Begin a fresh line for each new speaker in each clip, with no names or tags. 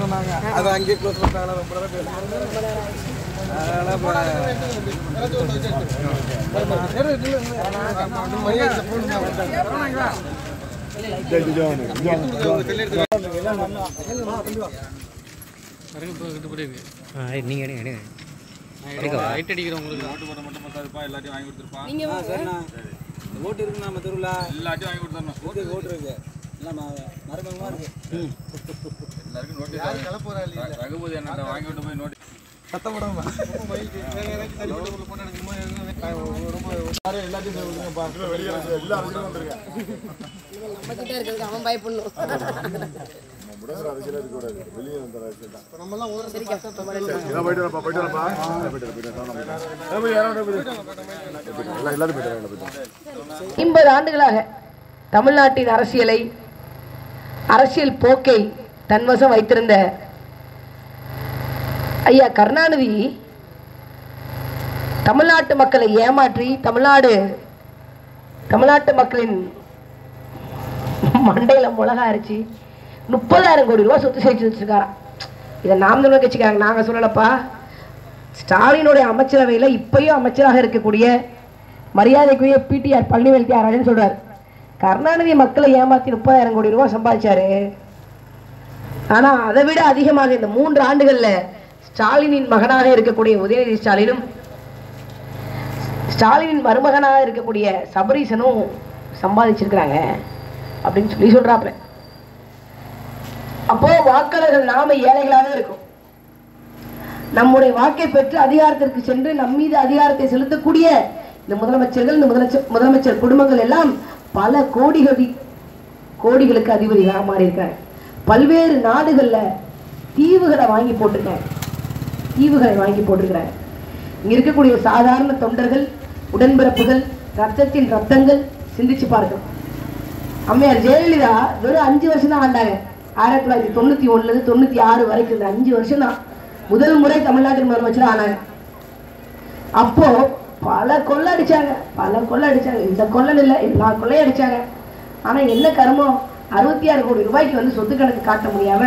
போனோம் நாங்க அதை அங்கேயே க்ளோஸ் பண்ணிட்டாங்களா ரொம்ப நேரம் பேசணும் அதனால இப்போ
நீங்கள் எடுங்க எடுங்க எடுக்கவா
லைட் அடிக்கிறவங்களுக்கு
ஓட்டு போட மட்டும் பத்தாதுப்பா எல்லாத்தையும் வாங்கி கொடுத்துருப்பான்
நீங்க வாங்க.
ஓட்டு இருக்கு நம்ம தெருவில்
எல்லாத்தையும் வாங்கி கொடுத்துடணும்
ஓட்டு ஓட்டு இருக்கு எல்லாம் மரபங்கமாக இருக்கு
எல்லாருக்கும் நோட்டீஸ் ரகுபதி என்ன வாங்கி விட்டு போய் நோட்டீஸ்
சத்தம் போடாம
நம்ம கிட்ட இருக்கிறதுக்கு அவன் பயப்படணும் சரிக்கா, ரொம்ப நன்றி.
ஐம்பது ஆண்டுகளாக தமிழ்நாட்டின் அரசியலை அரசியல் போக்கை தன்வசம் வைத்திருந்த ஐயா கருணாநிதி தமிழ்நாட்டு மக்களை ஏமாற்றி தமிழ்நாடு தமிழ்நாட்டு மக்களின் மண்டையில மிளகா அரைச்சி முப்பதாயிரம் கோடி ரூபாய் சொத்து சேர்த்து வச்சிருக்காராம் இதை நாம் தமிழர் கட்சிக்காரங்க நாங்க சொல்லலப்பா ஸ்டாலினுடைய அமைச்சரவையில் இப்பயும் அமைச்சராக இருக்கக்கூடிய மரியாதைக்குரிய பிடிஆர் பழனிவேல் தியாகராஜன் சொல்றாரு கருணாநிதி மக்களை ஏமாத்தி முப்பதாயிரம் கோடி ரூபாய் சம்பாதிச்சாரு ஆனா அதை விட அதிகமாக இந்த மூன்று ஆண்டுகள்ல ஸ்டாலினின் மகனாக இருக்கக்கூடிய உதயநிதி ஸ்டாலினும் ஸ்டாலினின் மருமகனாக இருக்கக்கூடிய சபரீசனும் சம்பாதிச்சிருக்கிறாங்க அப்படின்னு சொல்லி சொல்றாப்ல அப்போ வாக்காளர்கள் நாம ஏழைகளாக இருக்கும் நம்முடைய வாக்கை பெற்று அதிகாரத்திற்கு சென்று நம் மீது அதிகாரத்தை செலுத்தக்கூடிய இந்த முதலமைச்சர்கள் இந்த முதலமைச்சர் முதலமைச்சர் குடும்பங்கள் எல்லாம் பல கோடிகள் கோடிகளுக்கு அதிபதிகளாக மாறியிருக்காங்க பல்வேறு நாடுகள்ல தீவுகளை வாங்கி போட்டிருக்காங்க தீவுகளை வாங்கி போட்டிருக்கிறாங்க இங்க இருக்கக்கூடிய சாதாரண தொண்டர்கள் உடன்பிறப்புகள் ரத்தத்தின் ரத்தங்கள் சிந்திச்சு பார்க்கணும் அம்மையார் ஜெயலலிதா வெறும் அஞ்சு வருஷம் தான் ஆண்டாங்க ஆயிரத்தி தொள்ளாயிரத்தி தொண்ணூத்தி ஒண்ணுல இருந்து தொண்ணூத்தி ஆறு வரைக்கும் இந்த அஞ்சு வருஷம் தான் முதல் முறை தமிழ்நாட்டின் முதலமைச்சர் ஆனாங்க அப்போ பல கொள்ளை அடிச்சாங்க பல கொள்ளை அடிச்சாங்க இந்த கொள்ளன் இல்லை எல்லா கொள்ளையும் அடிச்சாங்க ஆனா என்ன கருமம் அறுபத்தி ஆறு கோடி ரூபாய்க்கு வந்து சொத்து கணக்கு காட்ட முடியாம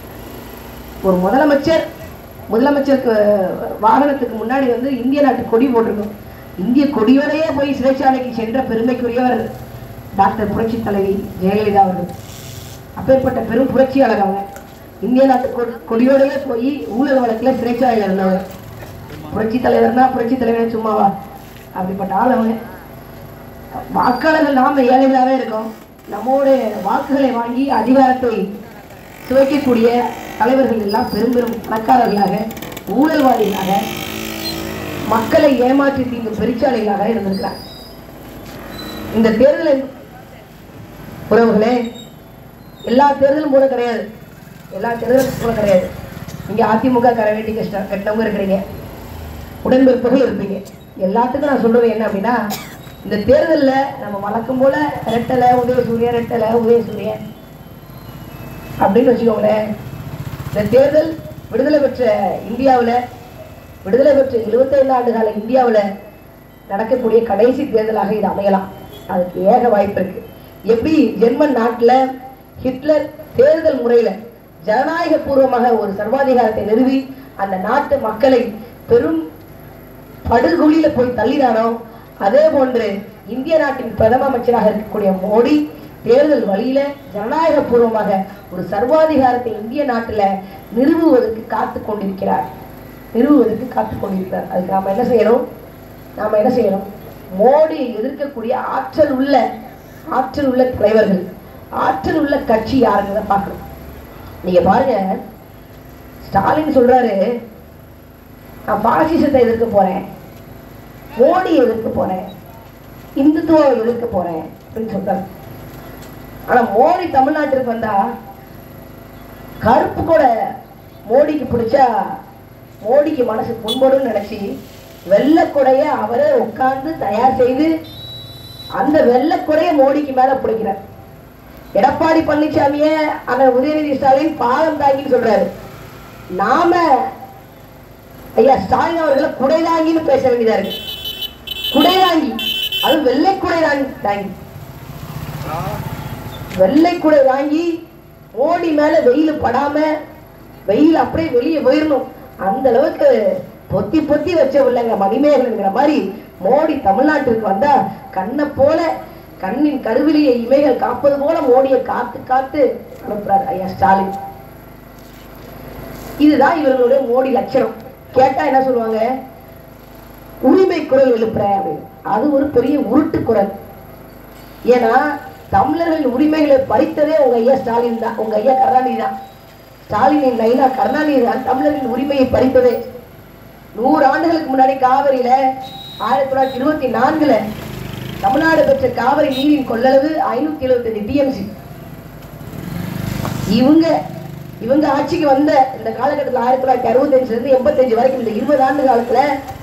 ஒரு முதலமைச்சர் முதலமைச்சருக்கு வாகனத்துக்கு முன்னாடி வந்து இந்திய நாட்டு கொடி போட்டிருக்கும் இந்திய கொடியோடையே போய் சிறைச்சாலைக்கு சென்ற பெருமைக்குரியவர் டாக்டர் புரட்சி தலைவி ஜெயலலிதா அவர்கள் அப்பேற்பட்ட பெரும் புரட்சியாளர் அவங்க இந்திய நாட்டு கொ- கொடியோடவே போய் ஊழல் வழக்குல சிறைச்சாலையில் இருந்தவர் புரட்சி தலைவர்னா புரட்சி தலைவர் சும்மாவா அப்படிப்பட்ட ஆள் அவங்க வாக்காளர்கள் நாம ஏழைகளாவே இருக்கோம் நம்மோடைய வாக்குகளை வாங்கி அதிகாரத்தை சுவைக்கக்கூடிய தலைவர்கள் எல்லாம் பெரும் பெரும் பணக்காரர்களாக ஊழல்வாதிகளாக மக்களை ஏமாற்றி தீங்கும் பெருச்சாலைகளாக இருந்திருக்கிறார் இந்த தேர்தல் உறவுகளே எல்லா தேர்தலும் போல கிடையாது எல்லா தேர்தலும் போல கிடையாது இங்க அதிமுக கர வேண்டி கஷ்டம் கட்டவங்க இருக்கிறீங்க உடன்பிறப்புகள் இருப்பீங்க எல்லாத்துக்கும் நான் சொல்றது என்ன அப்படின்னா இந்த தேர்தல்ல நம்ம வழக்கம் போல ரெட்டலை உதயசூரியன் ரெட்டலை உதயசூரியன் அப்படின்னு வச்சுக்கோங்களேன் இந்த தேர்தல் விடுதலை பெற்ற இந்தியாவுல விடுதலை பெற்ற 75 ஆண்டு கால இந்தியாவுல நடக்கக்கூடிய கடைசி தேர்தலாக இது அமையலாம் அதுக்கு ஏக வாய்ப்பு இருக்கு எப்படி ஜெர்மன் நாட்டுல ஹிட்லர் தேர்தல் முறையில ஜனநாயக பூர்வமாக ஒரு சர்வாதிகாரத்தை நிறுவி அந்த நாட்டு மக்களை பெரும் படுகொலியில போய் தள்ளினானோ அதே போன்று இந்திய நாட்டின் பிரதம அமைச்சராக இருக்கக்கூடிய மோடி தேர்தல் வழியில ஜனநாயக பூர்வமாக ஒரு சர்வாதிகாரத்தை இந்திய நாட்டுல நிறுவுவதற்கு காத்து கொண்டிருக்கிறார் நிறுவுவதற்கு காத்து கொண்டிருக்கிறார் அதுக்கு நாம என்ன செய்யணும் நாம என்ன செய்யணும் மோடியை எதிர்க்கக்கூடிய ஆற்றல் உள்ள ஆற்றல் உள்ள தலைவர்கள் ஆற்றல் உள்ள கட்சி யாருங்கிறத பார்க்கணும் நீங்க பாருங்க ஸ்டாலின் சொல்றாரு நான் பாசிசத்தை எதிர்க்க போறேன் மோடியை எதிர்க்க போறேன் இந்துத்துவ எதிர்க்க போறேன் அப்படின்னு சொல்றாரு ஆனா மோடி தமிழ்நாட்டிற்கு வந்தா கருப்பு கூட மோடிக்கு பிடிச்சா மோடிக்கு மனசு புண்படும்னு நினைச்சு வெள்ளக்குடைய அவரே உட்கார்ந்து தயார் செய்து அந்த வெள்ளக்குடைய மோடிக்கு மேல பிடிக்கிறார் எடப்பாடி பழனிசாமிய அந்த உதயநிதி ஸ்டாலின் பாதம் தாங்கின்னு சொல்றாரு நாம ஐயா ஸ்டாலின் அவர்களை குடைதாங்கின்னு பேச வேண்டியதா இருக்கு குடைதாங்கி அது வெள்ளை குடை தாங்கி தாங்கி வெள்ளை குடை வாங்கி மோடி மேல வெயில் படாம வெயில் அப்படியே வெளியே போயிடணும் அந்த அளவுக்கு பொத்தி பொத்தி வச்ச உள்ளங்க மணிமேகலைங்கிற மாதிரி மோடி தமிழ்நாட்டுக்கு வந்தா கண்ணை போல கண்ணின் கருவிலிய இமைகள் காப்பது போல மோடியை காத்து காத்து அனுப்புறாரு ஐயா ஸ்டாலின் இதுதான் இவர்களுடைய மோடி லட்சணம் கேட்டா என்ன சொல்லுவாங்க உரிமை குரல் எழுப்புறேன் அப்படின்னு அது ஒரு பெரிய உருட்டு குரல் ஏன்னா தமிழர்கள் உரிமைகளை பறித்ததே உங்க ஐயா ஸ்டாலின் தான் உங்க ஐயா கருணாநிதி தான் ஸ்டாலினின் நைனா கருணாநிதி தான் தமிழர்களின் உரிமையை பறித்ததே நூறு ஆண்டுகளுக்கு முன்னாடி காவிரியில ஆயிரத்தி தொள்ளாயிரத்தி இருபத்தி நான்குல தமிழ்நாடு பெற்ற காவிரி நீரின் கொள்ளளவு ஐநூத்தி எழுபத்தஞ்சு டிஎம்சி இவங்க இவங்க ஆட்சிக்கு வந்த இந்த காலகட்டத்தில் ஆயிரத்தி தொள்ளாயிரத்தி அறுபத்தஞ்சுல இருந்து எண்பத்தஞ்சு வரைக்கும் இந்த இருபது ஆண்டு காலத்துல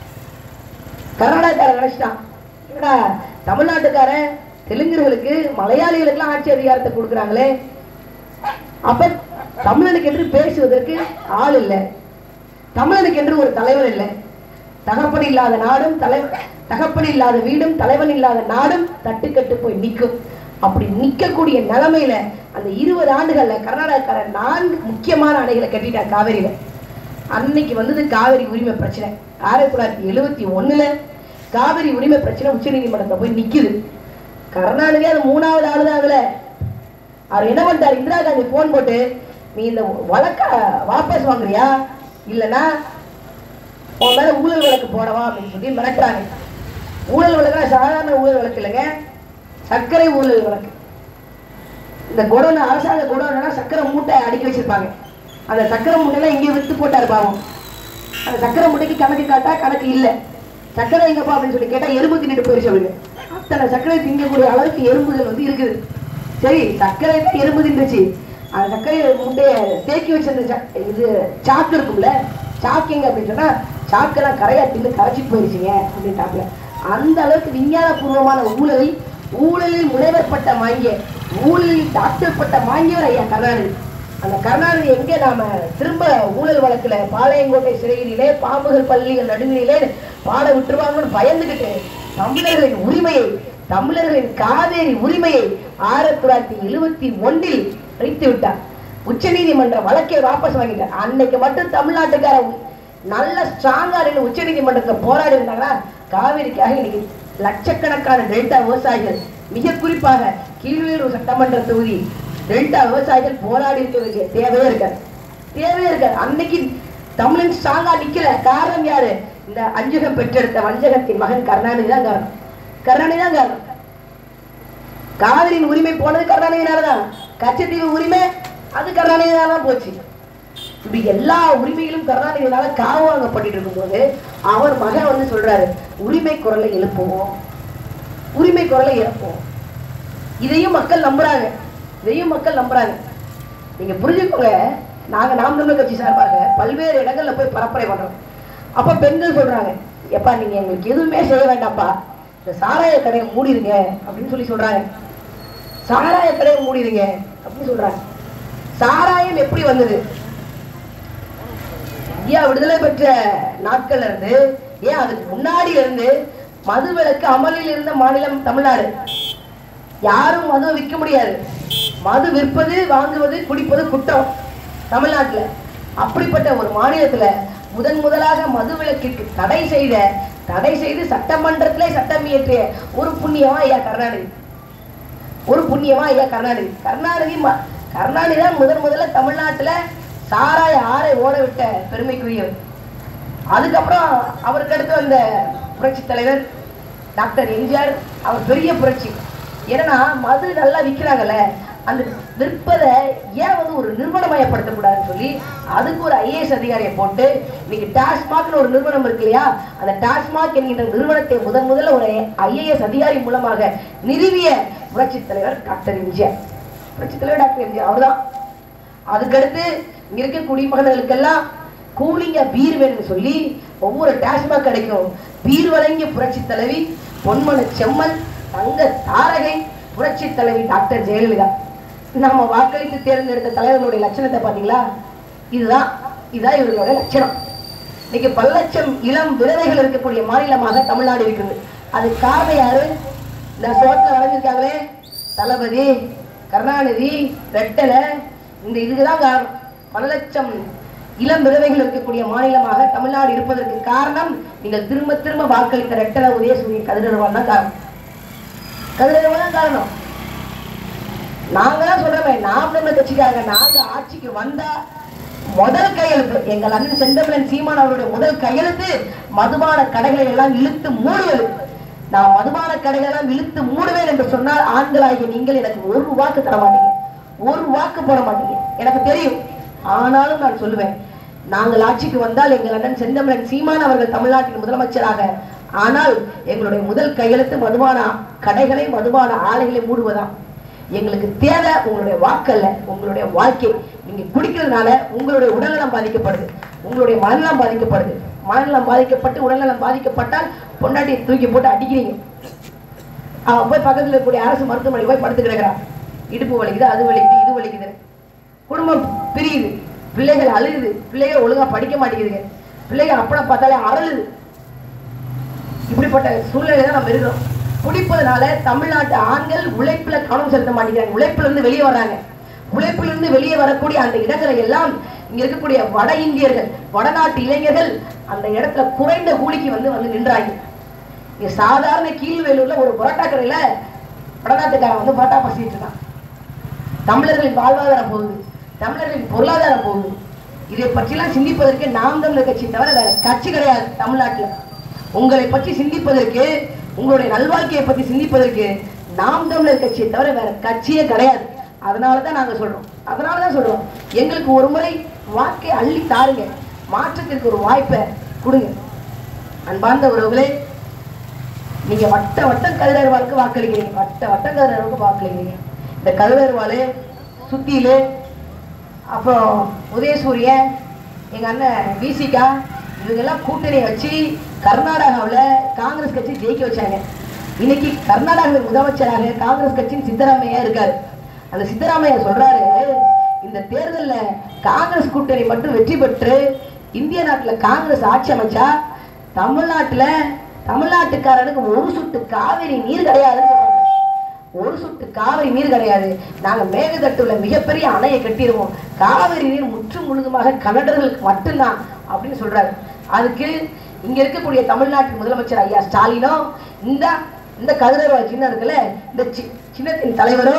கர்நாடகாரன் நினைச்சிட்டான் என்னடா தமிழ்நாட்டுக்காரன் தெலுங்கர்களுக்கு மலையாளிகளுக்கெல்லாம் ஆட்சி அதிகாரத்தை கொடுக்குறாங்களே அப்ப தமிழனுக்கு என்று பேசுவதற்கு ஆள் இல்லை தமிழனுக்கு என்று ஒரு தலைவர் இல்லை தகப்பன் இல்லாத நாடும் தலைவன் தகப்பன் இல்லாத வீடும் தலைவன் இல்லாத நாடும் தட்டுக்கட்டு போய் நிற்கும் அப்படி நிக்கக்கூடிய நிலைமையில அந்த இருபது ஆண்டுகள்ல கர்நாடகக்காரன் நான்கு முக்கியமான அணைகளை கட்டிட்டார் காவிரியில அன்னைக்கு வந்தது காவிரி உரிமை பிரச்சனை ஆயிரத்தி தொள்ளாயிரத்தி எழுவத்தி ஒண்ணுல காவிரி உரிமை பிரச்சனை உச்ச நீதிமன்றத்தை போய் நிக்குது கருணாநிதி அது மூணாவது ஆளுதான் அதுல அவர் என்ன பண்ணிட்டார் இந்திரா காந்தி போன் போட்டு நீ இந்த வழக்க வாபஸ் வாங்குறியா இல்லனா உன் மேல ஊழல் வழக்கு போடவா அப்படின்னு சொல்லி மிரட்டுறாங்க ஊழல் வழக்குனா சாதாரண ஊழல் வழக்கு இல்லைங்க சர்க்கரை ஊழல் வழக்கு இந்த குடோன் அரசாங்க குடோன்னா சர்க்கரை மூட்டை அடுக்கி வச்சிருப்பாங்க அந்த சர்க்கரை மூட்டையெல்லாம் இங்கே வித்து போட்டாரு பாவம் அந்த சர்க்கரை மூட்டைக்கு கணக்கு காட்டா கணக்கு இல்லை சர்க்கரை எங்கப்பா அப்படின்னு சொல்லி கேட்டா எறும்பு தின்னுட்டு போயிடுச்சு அவருக்கு அத்தனை சர்க்கரை திங்கக்கூடிய அளவுக்கு எறும்புகள் வந்து இருக்குது சரி சர்க்கரை தான் எறும்பு தின்றுச்சு அந்த சர்க்கரை மூட்டைய தேக்கி வச்சிருந்த சக்- இது சாக்கு இருக்கும்ல சாக்கு எங்க அப்படின்னு சொன்னா சாக்கெல்லாம் கரையா தின்னு கரைச்சி போயிருச்சுங்க அப்படின்ட்டாப்ல அந்த அளவுக்கு விஞ்ஞானபூர்வமான ஊழலில் ஊழலில் முனைவர் பட்டம் வாங்கிய ஊழலில் டாக்டர் பட்டம் வாங்கியவர் ஐயா கருணாநிதி அந்த கருணாநிதி எங்க நாம திரும்ப ஊழல் வழக்குல பாளையங்கோட்டை சிறையிலே பாம்புகள் பள்ளிகள் நடுநிலையிலே பாட விட்டுருவாங்கன்னு பயந்துகிட்டு தமிழர்களின் உரிமையை தமிழர்களின் காவேரி உரிமையை ஆயிரத்தி தொள்ளாயிரத்தி எழுவத்தி ஒன்றில் வைத்து விட்டார் உச்ச நீதிமன்ற வழக்கை வாபஸ் வாங்கிட்டார் அன்னைக்கு மட்டும் தமிழ்நாட்டுக்கார நல்ல ஸ்ட்ராங்கா நின்று உச்ச நீதிமன்றத்தில் போராடி இருந்தாங்கன்னா காவிரிக்காக இன்னைக்கு லட்சக்கணக்கான டெல்டா விவசாயிகள் மிக குறிப்பாக கீழ்வேலூர் சட்டமன்ற தொகுதி டெல்டா விவசாயிகள் போராடி இருக்க வேண்டிய தேவையே இருக்காது தேவையே இருக்காது அன்னைக்கு தமிழன் ஸ்ட்ராங்கா நிக்கல காரணம் யாரு இந்த அஞ்சுகம் பெற்றெடுத்த வஞ்சகத்தின் மகன் கருணாநிதி தான் காரணம் கருணாநிதி தான் காரணம் காவிரியின் உரிமை போனது கருணாநிதினாலதான் கச்சத்தீவு உரிமை அது கருணாநிதினால தான் போச்சு இப்படி எல்லா உரிமைகளும் கருணாநிதினால காவு வாங்கப்பட்டு இருக்கும்போது அவர் மகன் வந்து சொல்றாரு உரிமை குரலை எழுப்புவோம் உரிமை குரலை எழுப்புவோம் இதையும் மக்கள் நம்புறாங்க இதையும் மக்கள் நம்புறாங்க நீங்க புரிஞ்சுக்கோங்க நாங்க நாம் தமிழர் கட்சி சார்பாக பல்வேறு இடங்கள்ல போய் பரப்புரை பண்றோம் அப்ப பெண்கள் சொல்றாங்க எப்பா நீங்க எங்களுக்கு எதுவுமே செய்ய வேண்டாம்ப்பா இந்த சாராய கடையை மூடிடுங்க அப்படின்னு சொல்லி சொல்றாங்க சாராய கடையை மூடிடுங்க அப்படின்னு சொல்றாங்க சாராயம் எப்படி வந்தது இந்தியா விடுதலை பெற்ற நாட்கள்ல இருந்து ஏன் அதுக்கு முன்னாடி இருந்து மது விலக்கு அமலில் இருந்த மாநிலம் தமிழ்நாடு யாரும் மது விற்க முடியாது மது விற்பது வாங்குவது குடிப்பது குற்றம் தமிழ்நாட்டுல அப்படிப்பட்ட ஒரு மாநிலத்துல முதன் முதலாக மது விலக்கிற்கு தடை செய்த தடை செய்து சட்டமன்றத்திலே சட்டம் இயற்றிய ஒரு புண்ணியமா ஐயா கருணாநிதி ஒரு புண்ணியமா ஐயா கருணாநிதி கருணாநிதி ம- கருணாநிதி தான் முதன் முதல்ல தமிழ்நாட்டுல சாராய ஆறை ஓட விட்ட பெருமைக்குரியவர் அதுக்கப்புறம் அவருக்கு அடுத்து வந்த புரட்சி தலைவர் டாக்டர் எம்ஜிஆர் அவர் பெரிய புரட்சி ஏன்னா மது நல்லா விற்கிறாங்கல்ல அந்த விற்பதை ஏன் வந்து ஒரு நிறுவனமயப்படுத்தக்கூடாதுன்னு சொல்லி அதுக்கு ஒரு ஐஏஎஸ் அதிகாரியை போட்டு இன்னைக்கு டாஸ்மாக்னு ஒரு நிறுவனம் இருக்கு இல்லையா அந்த டாஸ்மாக் என்கின்ற நிறுவனத்தை முதன் முதல்ல ஒரு ஐஏஎஸ் அதிகாரி மூலமாக நிறுவிய புரட்சி தலைவர் டாக்டர் எம்ஜிஆர் புரட்சி தலைவர் டாக்டர் எம்ஜிஆர் அவர்தான் அதுக்கடுத்து இங்க இருக்க குடிமகன்களுக்கெல்லாம் கூலிங்க பீர் வேணும்னு சொல்லி ஒவ்வொரு டாஸ்மாக் கிடைக்கும் பீர் வழங்கிய புரட்சி தலைவி பொன்மன செம்மல் தங்க தாரகை புரட்சி தலைவி டாக்டர் ஜெயலலிதா நாம வாக்களித்து தேர்ந்தெடுத்த தலைவர்களுடைய லட்சணத்தை பாத்தீங்களா இதுதான் இதுதான் இவர்களுடைய லட்சணம் இன்னைக்கு பல லட்சம் இளம் விதவைகள் இருக்கக்கூடிய மாநிலமாக தமிழ்நாடு இருக்குது அது காரணம் யாரு இந்த சோட்டில் வரைஞ்சிருக்காங்களே தளபதி கருணாநிதி ரெட்டலை இந்த இதுக்குதான் காரணம் பல லட்சம் இளம் விதவைகள் இருக்கக்கூடிய மாநிலமாக தமிழ்நாடு இருப்பதற்கு காரணம் நீங்கள் திரும்ப திரும்ப வாக்களித்த ரெட்டல உதயசூரியன் கதிரவான் தான் காரணம் கதிரவான் தான் காரணம் நாங்க தான் சொல்றோமே நாம் நம்ம கட்சிக்காரங்க நாங்க ஆட்சிக்கு வந்தா முதல் கையெழுத்து எங்கள் அண்ணன் செந்தமிழன் சீமான் அவருடைய முதல் கையெழுத்து மதுபான கடைகளை எல்லாம் இழுத்து மூடுவது நான் மதுபான கடைகளை எல்லாம் இழுத்து மூடுவேன் என்று சொன்னால் ஆண்களாகிய நீங்கள் எனக்கு ஒரு வாக்கு தர மாட்டீங்க ஒரு வாக்கு போட மாட்டீங்க எனக்கு தெரியும் ஆனாலும் நான் சொல்லுவேன் நாங்கள் ஆட்சிக்கு வந்தால் எங்கள் அண்ணன் செந்தமிழன் சீமான் அவர்கள் தமிழ்நாட்டின் முதலமைச்சராக ஆனால் எங்களுடைய முதல் கையெழுத்து மதுபான கடைகளை மதுபான ஆலைகளை மூடுவதாம் எங்களுக்கு தேவை உங்களுடைய வாக்கல்ல உங்களுடைய வாழ்க்கை நீங்க குடிக்கிறதுனால உங்களுடைய உடல்நலம் பாதிக்கப்படுது உங்களுடைய மனநலம் பாதிக்கப்படுது மனநலம் பாதிக்கப்பட்டு உடல்நலம் பாதிக்கப்பட்டால் பொண்டாட்டியை தூக்கி போட்டு அடிக்கிறீங்க அவன் போய் பக்கத்துல இருக்கக்கூடிய அரசு மருத்துவமனைக்கு போய் படுத்து கிடக்குறான் இடுப்பு வலிக்குது அது வலிக்குது இது வலிக்குது குடும்பம் பிரியுது பிள்ளைகள் அழுகுது பிள்ளைகள் ஒழுங்கா படிக்க மாட்டேங்குதுங்க பிள்ளைகள் அப்பட பார்த்தாலே அறலுது இப்படிப்பட்ட சூழ்நிலை தான் நம்ம இருக்கிறோம் குடிப்பதனால தமிழ்நாட்டு ஆண்கள் உழைப்புல கவனம் செலுத்த மாட்டேங்கிறாங்க உழைப்புல இருந்து வெளியே வர்றாங்க உழைப்புல இருந்து வெளியே வரக்கூடிய அந்த இடங்களை எல்லாம் இங்க இருக்கக்கூடிய வட இந்தியர்கள் வடநாட்டு இளைஞர்கள் அந்த இடத்துல குறைந்த கூலிக்கு வந்து வந்து நின்றாங்க இங்க சாதாரண கீழ்வேலூர்ல ஒரு பரோட்டா கடையில வடநாட்டுக்காரன் வந்து பரோட்டா பசிட்டு இருக்கான் தமிழர்களின் வாழ்வாதாரம் போகுது தமிழர்களின் பொருளாதாரம் போகுது இதை பற்றிலாம் சிந்திப்பதற்கு நாம் தமிழர் கட்சி தவிர வேற கட்சி கிடையாது தமிழ்நாட்டுல உங்களை பற்றி சிந்திப்பதற்கு உங்களுடைய நல்வாழ்க்கையை பற்றி சிந்திப்பதற்கு நாம் தமிழர் கட்சியை தவிர வேற கட்சியே கிடையாது அதனால தான் நாங்க சொல்றோம் அதனால தான் சொல்றோம் எங்களுக்கு ஒரு முறை வாக்கை அள்ளி தாருங்க மாற்றத்திற்கு ஒரு வாய்ப்பை கொடுங்க அன்பார்ந்த உறவுகளே நீங்க வட்ட வட்டம் கதிரவாளுக்கு வாக்களிக்கிறீங்க வட்ட வட்டம் கதிரவாளுக்கு வாக்களிக்கிறீங்க இந்த கதிரவாளு சுத்தியிலு அப்புறம் உதயசூரியன் எங்க அண்ணன் விசிகா இவங்கெல்லாம் கூட்டணி வச்சு கர்நாடகாவில் காங்கிரஸ் கட்சி ஜெயிக்க வச்சாங்க இன்னைக்கு கர்நாடகாவில் முதலமைச்சராக காங்கிரஸ் கட்சியின் சித்தராமையா இருக்காரு அந்த சித்தராமையா சொல்றாரு இந்த தேர்தலில் காங்கிரஸ் கூட்டணி மட்டும் வெற்றி பெற்று இந்திய நாட்டில் காங்கிரஸ் ஆட்சி அமைச்சா தமிழ்நாட்டில் தமிழ்நாட்டுக்காரனுக்கு ஒரு சொட்டு காவிரி நீர் கிடையாதுன்னு சொல்றாங்க ஒரு சொட்டு காவிரி நீர் கிடையாது நாங்க மேகதட்டுல மிகப்பெரிய அணையை கட்டிடுவோம் காவிரி நீர் முற்றும் முழுதுமாக கன்னடர்களுக்கு மட்டும்தான் அப்படின்னு சொல்றாரு அதுக்கு இங்க இருக்கக்கூடிய தமிழ்நாட்டின் முதலமைச்சர் ஐயா ஸ்டாலினோ இந்த இந்த கதிரவாய் சின்னம் இருக்குல்ல இந்த சி- சின்னத்தின் தலைவரோ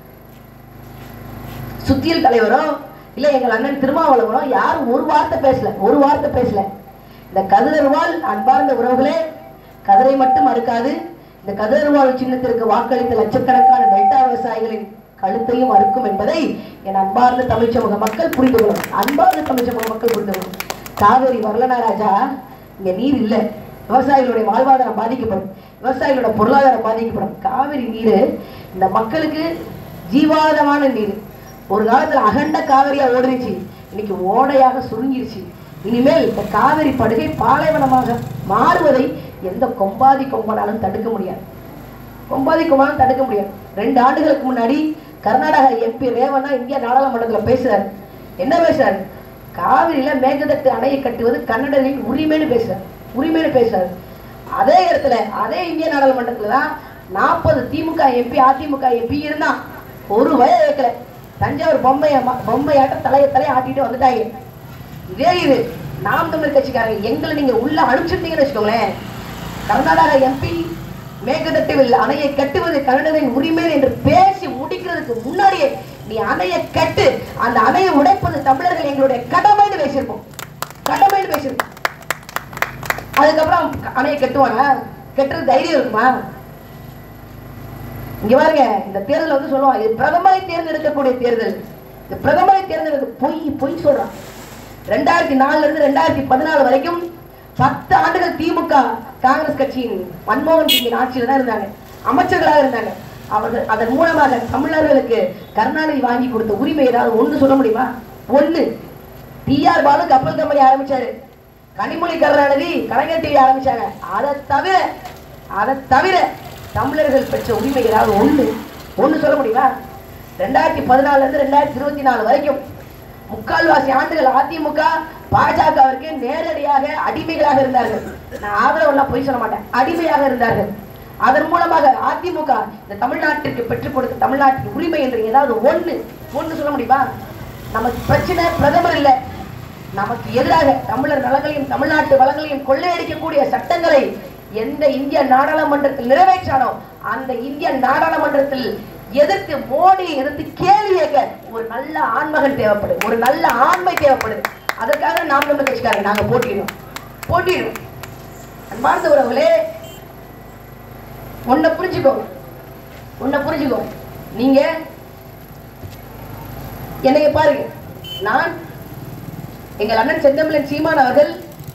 சுத்தியல் தலைவரோ இல்ல எங்கள் அண்ணன் திருமாவளவனோ யாரும் ஒரு வார்த்தை பேசல ஒரு வார்த்தை பேசல இந்த கதிரவாள் அன்பார்ந்த உறவுகளே கதிரை மட்டும் மறுக்காது இந்த கதிரவாள் சின்னத்திற்கு வாக்களித்த லட்சக்கணக்கான டெல்டா விவசாயிகளின் கழுத்தையும் அறுக்கும் என்பதை என் அன்பார்ந்த தமிழ் சமூக மக்கள் புரிந்து கொள்ளும் அன்பார்ந்த தமிழ் சமூக மக்கள் புரிந்து கொள்ளும் காவேரி வரலனா ராஜா இங்க நீர் இல்லை விவசாயிகளுடைய வாழ்வாதாரம் பாதிக்கப்படும் விவசாயிகளோட பொருளாதாரம் பாதிக்கப்படும் காவிரி நீர் இந்த மக்களுக்கு ஜீவாதமான நீர் ஒரு காலத்துல அகண்ட காவிரியா ஓடுனுச்சு இன்னைக்கு ஓடையாக சுருங்கிருச்சு இனிமேல் இந்த காவிரி படுகை பாலைவனமாக மாறுவதை எந்த கொம்பாதி கொம்பனாலும் தடுக்க முடியாது கொம்பாதி கொம்பனாலும் தடுக்க முடியாது ரெண்டு ஆண்டுகளுக்கு முன்னாடி கர்நாடகா எம்பி ரேவண்ணா இந்தியா நாடாளுமன்றத்துல பேசுறாரு என்ன பேசுறாரு காவிரியில மேகதட்டு அணையை கட்டுவது கன்னடரின் உரிமைன்னு பேசுறாரு உரிமைன்னு பேசுறாரு அதே இடத்துல அதே இந்திய நாடாளுமன்றத்துல தான் நாற்பது திமுக எம்பி அதிமுக எம்பி இருந்தான் ஒரு வய வைக்கல தஞ்சாவூர் பொம்மைய பொம்மையாட்டம் தலைய தலைய ஆட்டிட்டு வந்துட்டாங்க இதே இது நாம் தமிழர் கட்சிக்காரங்க எங்களை நீங்க உள்ள அனுப்பிச்சிருந்தீங்கன்னு வச்சுக்கோங்களேன் கர்நாடகா எம்பி மேகதட்டுவில் அணையை கட்டுவது கன்னடரின் உரிமை என்று பேசி முடிக்கிறதுக்கு முன்னாடியே நீ அணையை கட்டு அந்த அணையை உடைப்பது தமிழர்கள் எங்களுடைய கடமைன்னு பேசியிருப்போம் கடமைன்னு பேசியிருப்போம் அதுக்கப்புறம் அணையை கட்டுவானா கட்டுறது தைரியம் இருக்குமா இங்க பாருங்க இந்த தேர்தல் வந்து சொல்லுவான் இது பிரதமரை தேர்ந்தெடுக்கக்கூடிய தேர்தல் இந்த பிரதமரை தேர்ந்தெடுக்க பொய் பொய் சொல்றான் ரெண்டாயிரத்தி நாலுல இருந்து ரெண்டாயிரத்தி பதினாலு வரைக்கும் பத்து ஆண்டுகள் திமுக காங்கிரஸ் கட்சியின் மன்மோகன் சிங்கின் ஆட்சியில தான் இருந்தாங்க அமைச்சர்களாக இருந்தாங்க அவர்கள் அதன் மூலமாக தமிழர்களுக்கு கருணாநிதி வாங்கி கொடுத்த உரிமை ஏதாவது ஒண்ணு சொல்ல முடியுமா ஒண்ணு டிஆர் பாலு கப்பல் கம்பெனி ஆரம்பிச்சாரு கனிமொழி கருணாநிதி கலைஞர் டிவி ஆரம்பிச்சாங்க அதை தவிர அதை தவிர தமிழர்கள் பெற்ற உரிமை ஏதாவது ஒண்ணு ஒண்ணு சொல்ல முடியுமா ரெண்டாயிரத்தி பதினாலுல இருந்து ரெண்டாயிரத்தி இருபத்தி நாலு வரைக்கும் முக்கால்வாசி ஆண்டுகள் அதிமுக பாஜகவிற்கு நேரடியாக அடிமைகளாக இருந்தார்கள் நான் ஆதரவெல்லாம் பொய் சொல்ல மாட்டேன் அடிமையாக இருந்தார்கள் அதன் மூலமாக அதிமுக இந்த தமிழ்நாட்டிற்கு பெற்றுக் கொடுத்த தமிழ்நாட்டின் உரிமை என்று ஏதாவது ஒண்ணு ஒண்ணு சொல்ல முடியுமா நமக்கு பிரச்சனை பிரதமர் இல்லை நமக்கு எதிராக தமிழர் நலங்களையும் தமிழ்நாட்டு வளங்களையும் கொள்ளையடிக்கக்கூடிய சட்டங்களை எந்த இந்திய நாடாளுமன்றத்தில் நிறைவேற்றானோ அந்த இந்திய நாடாளுமன்றத்தில் எதிர்த்து மோடி எதிர்த்து கேள்வி கேட்க ஒரு நல்ல ஆண்மகன் தேவைப்படுது ஒரு நல்ல ஆண்மை தேவைப்படுது அதற்காக நாம் நம்ம கட்சிக்காரங்க நாங்க போட்டியிடும் போட்டியிடும் அன்பார்ந்த உறவுகளே ஒன்ன புரிஞ்சுக்கோங்க ஒன்ன புரிஞ்சுக்கோங்க நீங்க என்னைய பாருங்க நான் எங்கள் அண்ணன் செந்தமிழன் சீமான் அவர்கள்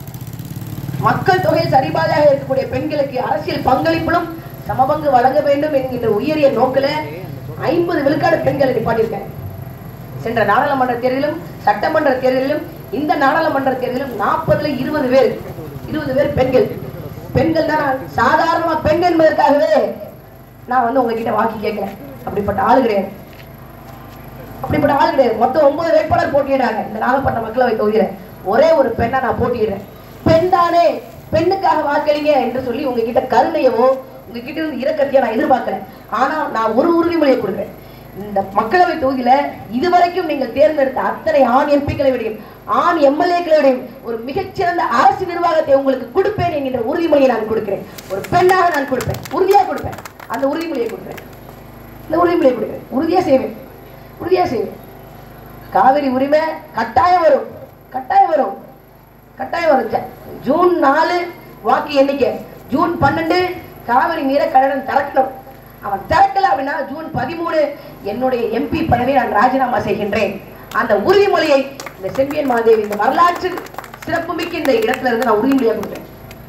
மக்கள் தொகையில் சரிபாதையாக இருக்கக்கூடிய பெண்களுக்கு அரசியல் பங்களிப்பிலும் சமபங்கு வழங்க வேண்டும் என்கின்ற உயரிய நோக்கில ஐம்பது விழுக்காடு பெண்களை நிப்பாட்டியிருக்காங்க சென்ற நாடாளுமன்ற தேர்தலிலும் சட்டமன்ற தேர்தலிலும் இந்த நாடாளுமன்ற தேர்தலிலும் நாற்பதுல இருபது பேர் இருபது பேர் பெண்கள் பெண்கள் தான் நான் சாதாரணமா பெண் என்பதற்காகவே நான் வந்து உங்ககிட்ட வாக்கி கேட்கிறேன் அப்படிப்பட்ட ஆளு கிடையாது அப்படிப்பட்ட ஆள் கிடையாது மொத்தம் ஒன்பது வேட்பாளர் போட்டியிடுறாங்க இந்த நாகப்பட்டினம் மக்களவை தொகுதியில ஒரே ஒரு பெண்ணை நான் போட்டியிடுறேன் பெண் தானே பெண்ணுக்காக வாக்களிங்க என்று சொல்லி உங்ககிட்ட கருணையவோ உங்ககிட்ட இருந்து இரக்கத்தையோ நான் எதிர்பார்க்கிறேன் ஆனா நான் ஒரு உறுதிமொழியை கொடுக்குறேன் இந்த மக்களவை தொகுதியில இதுவரைக்கும் நீங்கள் தேர்ந்தெடுத்த அத்தனை ஆண் எம்பிக்களை விடையும் ஆண் எம்எல்ஏக்களை விடையும் ஒரு மிகச்சிறந்த அரசு நிர்வாகத்தை உங்களுக்கு கொடுப்பேன் என்கின்ற உறுதிமொழியை நான் கொடுக்கிறேன் ஒரு பெண்ணாக நான் கொடுப்பேன் உறுதியா கொடுப்பேன் அந்த உறுதிமொழியை கொடுக்கிறேன் இந்த உறுதிமொழியை கொடுக்கிறேன் உறுதியா செய்வேன் உறுதியா செய்வேன் காவிரி உரிமை கட்டாயம் வரும் கட்டாயம் வரும் கட்டாயம் வரும் ஜ- ஜூன் நாலு வாக்கு எண்ணிக்கை ஜூன் பன்னெண்டு காவிரி நீரை கடடன் திறக்கணும் அவன் திறக்கல அப்படின்னா ஜூன் பதிமூணு என்னுடைய எம்பி பதவியை நான் ராஜினாமா செய்கின்றேன் அந்த உறுதிமொழியை இந்த செம்பியன் மாதேவி இந்த வரலாற்று சிறப்புமிக்க இந்த இடத்துல இருந்து நான் உறுதிமொழியா கொடுக்குறேன்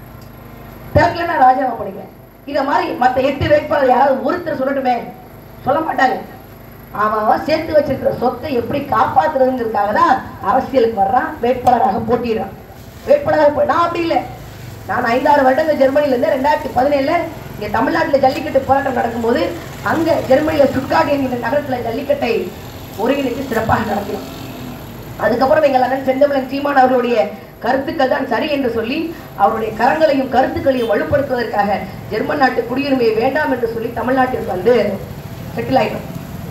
திறக்கல நான் ராஜினாமா பண்ணிக்கிறேன் இதை மாதிரி மற்ற எட்டு வேட்பாளர் யாராவது ஒருத்தர் சொல்லட்டுமே சொல்ல மாட்டாங்க அவன் அவன் சேர்த்து வச்சிருக்கிற சொத்தை எப்படி காப்பாத்துறதுங்கிறதுக்காக தான் அரசியலுக்கு வர்றான் வேட்பாளராக போட்டிடுறான் வேட்பாளராக போ- நான் அப்படி இல்லை நான் ஐந்தாறு வருடங்கள் ஜெர்மனில இருந்து ரெண்டாயிரத்தி பதினேழுல இங்க தமிழ்நாட்டுல ஜல்லிக்கட்டு போராட்டம் நடக்கும்போது அங்க ஜெர்மனில சுட்காட் என்கிற நகரத்துல ஜல்லிக்கட்டை ஒருங்கிணைத்து சிறப்பாக நடத்தினோம் அதுக்கப்புறம் எங்கள் அண்ணன் செந்தமிழன் சீமான் அவர்களுடைய கருத்துக்கள் தான் சரி என்று சொல்லி அவருடைய கரங்களையும் கருத்துக்களையும் வலுப்படுத்துவதற்காக ஜெர்மன் நாட்டு குடியுரிமையை வேண்டாம் என்று சொல்லி தமிழ்நாட்டிற்கு வந்து செட்டில் ஆயிட்டோம்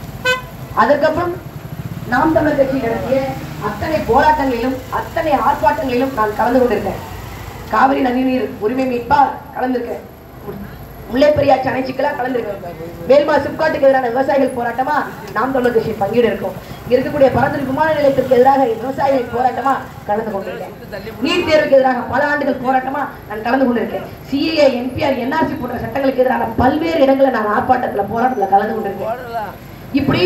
அதற்கப்புறம் நாம் தமிழர் கட்சி நடத்திய அத்தனை போராட்டங்களிலும் அத்தனை ஆர்ப்பாட்டங்களிலும் நான் கலந்து கொண்டிருக்கேன் காவிரி நதிநீர் உரிமை மீட்பா கலந்திருக்கேன் முல்லை பெரியாற்று அணை சிக்கலா கலந்திருக்கேன் வேல்மா சிப்காட்டுக்கு எதிரான விவசாயிகள் போராட்டமா நாம் தமிழர் கட்சி பங்கீடு இருக்கும் இங்க இருக்கக்கூடிய பரந்தூர் விமான நிலையத்திற்கு எதிராக விவசாயிகள் போராட்டமா கலந்து கொண்டிருக்கேன் நீட் தேர்வுக்கு எதிராக பல ஆண்டுகள் போராட்டமா நான் கலந்து கொண்டிருக்கேன் சிஏஏ என்பிஆர் என்ஆர்சி போன்ற சட்டங்களுக்கு எதிரான பல்வேறு இடங்களில் நான் ஆர்ப்பாட்டத்துல போராட்டத்துல கலந்து கொண்டிருக்கேன் இப்படி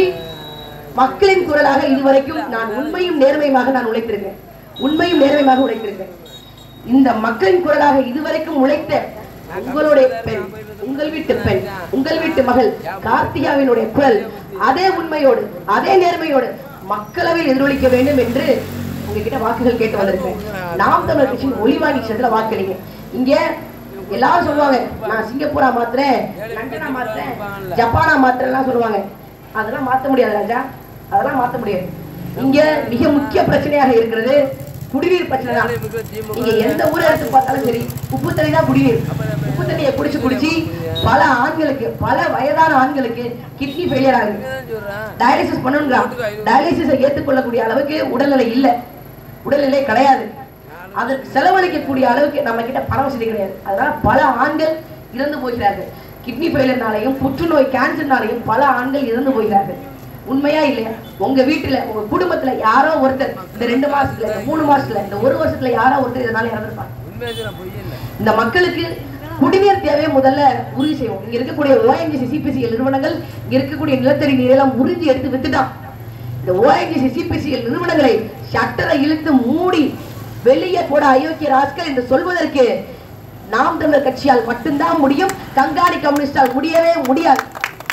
மக்களின் குரலாக இதுவரைக்கும் நான் உண்மையும் நேர்மையுமாக நான் உழைத்திருக்கேன் உண்மையும் நேர்மையுமாக உழைத்திருக்கேன் இந்த மக்களின் குரலாக இதுவரைக்கும் உழைத்த உங்களுடைய பெண் உங்கள் வீட்டு பெண் உங்கள் வீட்டு மகள் கார்த்திகாவினுடைய குரல் அதே உண்மையோடு அதே நேர்மையோடு மக்களவை எதிரொலிக்க வேண்டும் என்று உங்ககிட்ட வாக்குகள் கேட்டு வந்திருக்கேன் நாம் தமிழர் கட்சியின் ஒளி வாங்கி சென்ற வாக்களிங்க இங்க எல்லாரும் சொல்லுவாங்க நான் சிங்கப்பூரா மாத்துறேன் லண்டனா மாத்துறேன் ஜப்பானா மாத்துறேன்லாம் சொல்லுவாங்க அதெல்லாம் மாத்த முடியாது ராஜா அதெல்லாம் மாத்த முடியாது இங்க மிக முக்கிய பிரச்சனையாக இருக்கிறது குடிநீர் பிரச்சனை தான் நீங்க எந்த ஊரை எடுத்து பார்த்தாலும் சரி உப்பு தண்ணி தான் குடிநீர் உப்பு தண்ணியை குடிச்சு குடிச்சு பல ஆண்களுக்கு பல வயதான ஆண்களுக்கு கிட்னி ஃபெயிலியர் ஆகுது டயாலிசிஸ் பண்ணணுங்கிறான் டயாலிசிஸை ஏற்றுக்கொள்ளக்கூடிய அளவுக்கு உடல்நிலை இல்லை உடல்நிலை கிடையாது அதற்கு செலவழிக்கக்கூடிய அளவுக்கு நம்ம கிட்ட பண வசதி கிடையாது அதனால பல ஆண்கள் இறந்து போகிறார்கள் கிட்னி ஃபெயிலியர்னாலையும் புற்றுநோய் கேன்சர்னாலையும் பல ஆண்கள் இறந்து போகிறார்கள் உண்மையா இல்லையா உங்க வீட்டுல உங்க குடும்பத்துல யாரோ ஒருத்தர் இந்த ரெண்டு மாசத்துல இந்த மூணு மாசத்துல இந்த ஒரு வருஷத்துல யாரோ ஒருத்தர் இதனால இறந்துருப்பாங்க இந்த மக்களுக்கு குடிநீர் தேவையை முதல்ல உறுதி செய்வோம் இங்க இருக்கக்கூடிய ஓஎன்ஜிசி சிபிசிஎல் நிறுவனங்கள் இங்க இருக்கக்கூடிய நிலத்தடி நீரெல்லாம் உறிஞ்சி எடுத்து வித்துட்டான் இந்த ஓஎன்ஜிசி சிபிசிஎல் நிறுவனங்களை ஷட்டரை இழுத்து மூடி வெளியே போட அயோக்கிய ராஸ்கல் என்று சொல்வதற்கு நாம் தமிழர் கட்சியால் மட்டும்தான் முடியும் கங்காணி கம்யூனிஸ்டால் முடியவே முடியாது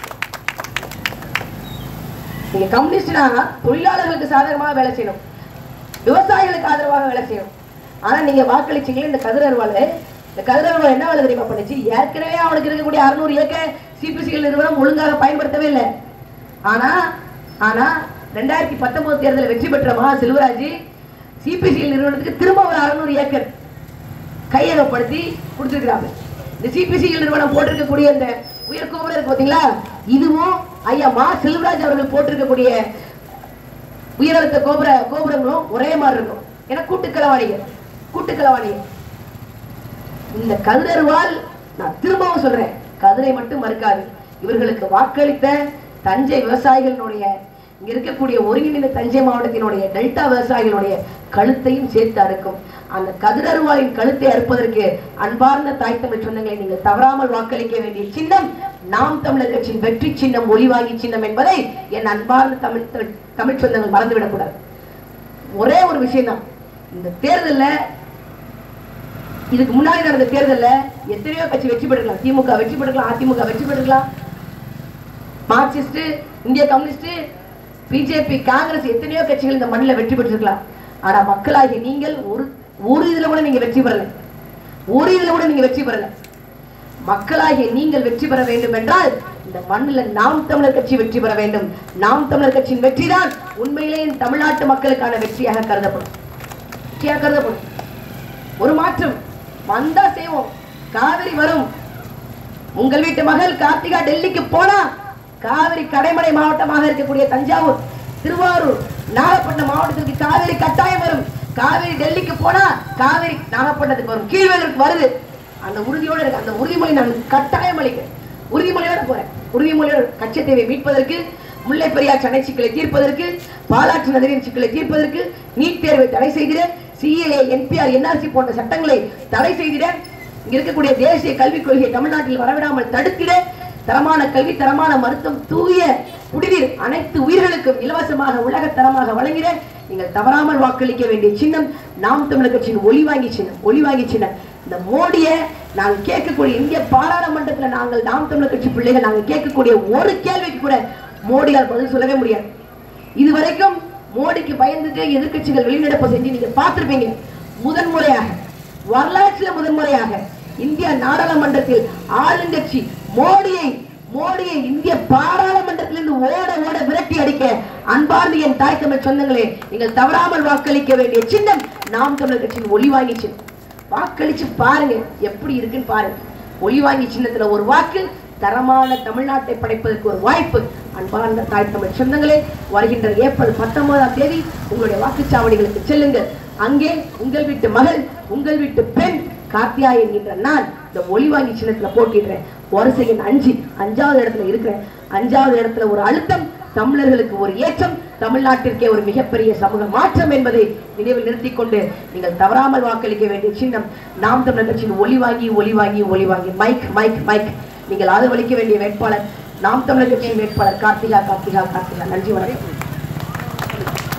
நீங்க கம்யூனிஸ்ட்னா தொழிலாளர்களுக்கு சாதகமாக வேலை செய்யணும் விவசாயிகளுக்கு ஆதரவாக வேலை செய்யணும் ஆனா நீங்க வாக்களிச்சீங்களே இந்த கதிரர்வாள் இந்த கதிரர்வாள் என்ன வேலை தெரியுமா பண்ணுச்சு ஏற்கனவே அவனுக்கு இருக்கக்கூடிய அறுநூறு ஏக்கர் சிபிசிஎல் நிறுவனம் ஒழுங்காக பயன்படுத்தவே இல்லை ஆனா ஆனா ரெண்டாயிரத்தி பத்தொன்பது தேர்தலில் வெற்றி பெற்ற மகா செல்வராஜ் சிபிசிஎல் நிறுவனத்துக்கு திரும்ப ஒரு அறுநூறு ஏக்கர் கையகப்படுத்தி கொடுத்துருக்காங்க இந்த சிபிசிஎல் நிறுவனம் போட்டிருக்கக்கூடிய இந்த உயர் கோபுரம் இருக்கு பாத்தீங்களா இதுவும் ஐயா மா செல்வராஜ் அவர்கள் போட்டிருக்கக்கூடிய உயரழுத்த கோபுர கோபுரங்களும் ஒரே மாதிரி இருக்கும் ஏன்னா கூட்டுக்களவாணிகள் கூட்டுக்களவாணிகள் இந்த கதிரருவால் நான் திரும்பவும் சொல்றேன் கதிரை மட்டும் மறுக்காது இவர்களுக்கு வாக்களித்த தஞ்சை விவசாயிகளினுடைய இங்க இருக்கக்கூடிய ஒருங்கிணைந்த தஞ்சை மாவட்டத்தினுடைய டெல்டா விவசாயிகளுடைய கழுத்தையும் சேர்த்து அறுக்கும் அந்த கதிரருவாளின் கழுத்தை அறுப்பதற்கு அன்பார்ந்த தாய் தமிழ் சொந்தங்களை நீங்கள் தவறாமல் வாக்களிக்க வேண்டிய சின்னம் நாம் தமிழர் கட்சியின் வெற்றி சின்னம் ஒளிவாங்கி சின்னம் என்பதை என் அன்பார்ந்த தமிழ் தமிழ் சொந்தங்கள் மறந்துவிடக்கூடாது ஒரே ஒரு விஷயம்தான் இந்த தேர்தல்ல இதுக்கு முன்னாடி நடந்த தேர்தல்ல எத்தனையோ கட்சி வெற்றி பெற்றுக்கலாம் திமுக வெற்றி பெற்றுக்கலாம் அதிமுக வெற்றி பெற்றுக்கலாம் மார்க்சிஸ்ட் இந்திய கம்யூனிஸ்ட் பிஜேபி காங்கிரஸ் எத்தனையோ கட்சிகள் இந்த மண்ணில் வெற்றி பெற்றிருக்கலாம் ஆனா மக்களாகிய நீங்கள் ஒரு ஒரு இதுல கூட நீங்க வெற்றி பெறல ஒரு இதுல கூட நீங்க வெற்றி பெறல மக்களாகிய நீங்கள் வெற்றி பெற வேண்டும் என்றால் இந்த மண்ணில் நாம் தமிழர் கட்சி வெற்றி பெற வேண்டும் நாம் தமிழர் கட்சியின் வெற்றிதான் உண்மையிலே இந்த தமிழ்நாட்டு மக்களுக்கான வெற்றியாக கருதப்படும் வெற்றியாக கருதப்படும் ஒரு மாற்றம் வந்தா செய்வோம் காவிரி வரும் உங்கள் வீட்டு மகள் கார்த்திகா டெல்லிக்கு போனா காவிரி கடைமடை மாவட்டமாக இருக்கக்கூடிய தஞ்சாவூர் திருவாரூர் நாகப்பட்டினம் மாவட்டத்திற்கு காவிரி கட்டாயம் வரும் காவிரி டெல்லிக்கு போனா காவிரி நாகப்பட்டினத்துக்கு வரும் கீழ்வேலூருக்கு வருது அந்த உறுதியோட இருக்கு அந்த உறுதிமொழி நான் கட்டாயம் அளிக்கிறேன் உறுதிமொழியோட போறேன் உறுதிமொழியோட கச்சத்தீவை மீட்பதற்கு முல்லை பெரியார் சென்னை சிக்கலை தீர்ப்பதற்கு பாலாற்று நதியின் சிக்கலை தீர்ப்பதற்கு நீட் தேர்வை தடை செய்திட சிஏஏ என்பிஆர் என்ஆர்சி போன்ற சட்டங்களை தடை செய்திட இங்க இருக்கக்கூடிய தேசிய கல்விக் கொள்கையை தமிழ்நாட்டில் வரவிடாமல் தடுத்திட தரமான கல்வி தரமான மருத்துவம் தூய குடிநீர் அனைத்து உயிர்களுக்கும் இலவசமாக உலக தரமாக வழங்கிட நீங்கள் தவறாமல் வாக்களிக்க வேண்டிய சின்னம் நாம் தமிழர் கட்சியின் ஒளி வாங்கி சின்னம் ஒளி வாங்கி சின்னம் இந்த மோடியை நாங்கள் கேட்கக்கூடிய இந்திய பாராளுமன்றத்தில் நாங்கள் நாம் தமிழர் கட்சி பிள்ளைகள் நாங்கள் கேட்கக்கூடிய ஒரு கேள்விக்கு கூட மோடியால் பதில் சொல்லவே முடியாது இதுவரைக்கும் மோடிக்கு பயந்துட்டு எதிர்க்கட்சிகள் வெளிநடப்பு செஞ்சு நீங்க பார்த்திருப்பீங்க முதன்முறையாக வரலாற்றில் முதன்முறையாக இந்திய நாடாளுமன்றத்தில் ஆளுங்கட்சி மோடியை மோடியை இந்திய பாராளுமன்றத்திலிருந்து ஓட ஓட விரட்டி அடிக்க அன்பார்ந்த என் தாய் தமிழ் சொந்தங்களே நீங்கள் தவறாமல் வாக்களிக்க வேண்டிய சின்னம் நாம் தமிழர் கட்சியின் ஒளி வாங்கி சின்னம் வாக்களிச்சு பாருங்க எப்படி இருக்குன்னு பாருங்க ஒளி வாங்கி சின்னத்துல ஒரு வாக்கு தரமான தமிழ்நாட்டை படைப்பதற்கு ஒரு வாய்ப்பு அன்பார்ந்த தாய் தமிழ் சொந்தங்களே வருகின்ற ஏப்ரல் பத்தொன்பதாம் தேதி உங்களுடைய வாக்குச்சாவடிகளுக்கு செல்லுங்கள் அங்கே உங்கள் வீட்டு மகள் உங்கள் வீட்டு பெண் கார்த்தியா என்கின்ற நான் இந்த ஒளி வாங்கி சின்னத்துல போட்டிடுறேன் வரிசையின் அஞ்சு அஞ்சாவது இடத்துல இருக்கிறேன் அஞ்சாவது இடத்துல ஒரு அழுத்தம் தமிழர்களுக்கு ஒரு ஏற்றம் தமிழ்நாட்டிற்கே ஒரு மிகப்பெரிய சமூக மாற்றம் என்பதை நினைவில் நிறுத்திக் கொண்டு நீங்கள் தவறாமல் வாக்களிக்க வேண்டிய சின்னம் நாம் தமிழர் கட்சியின் ஒளி வாங்கி ஒளி வாங்கி ஒளி வாங்கி மைக் மைக் மைக் நீங்கள் ஆதரவளிக்க வேண்டிய வேட்பாளர் நாம் தமிழர் கட்சியின் வேட்பாளர் கார்த்திகா கார்த்திகா கார்த்திகா நன்றி வணக்கம்